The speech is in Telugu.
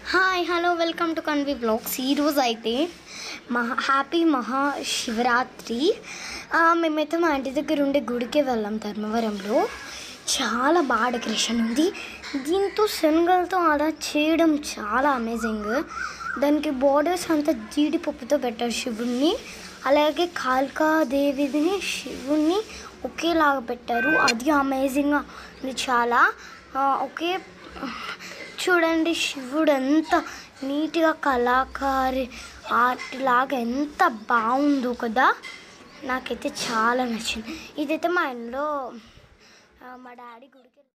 hi hello welcome to Kanvi blogs ఈరోజు అయితే మహా హ్యాపీ మహాశివరాత్రి ఆ, మేమైతే మా ఇంటి దగ్గర ఉండే గుడికి వెళ్ళాం ధర్మవరంలో చాలా బాగా డెకరేషన్ ఉంది దీంతో శనగలతో అలా చేయడం చాలా అమేజింగ్ దానికి బోర్డర్స్ అంతా జీడిపప్పుతో పెట్టారు శివుణ్ణి అలాగే కాళికాదేవిని శివుణ్ణి ఒకేలాగా పెట్టారు అది అమేజింగ్గా ఉంది చాలా ఆ, ఒకే చూడండి శివుడు ఎంత నీట్గా కళాకారి ఆర్ట్ లాగా ఎంత బాగుందో కదా నాకైతే చాలా నచ్చింది ఇదైతే మా ఇంట్లో ఆ, మా డాడీ గుడికి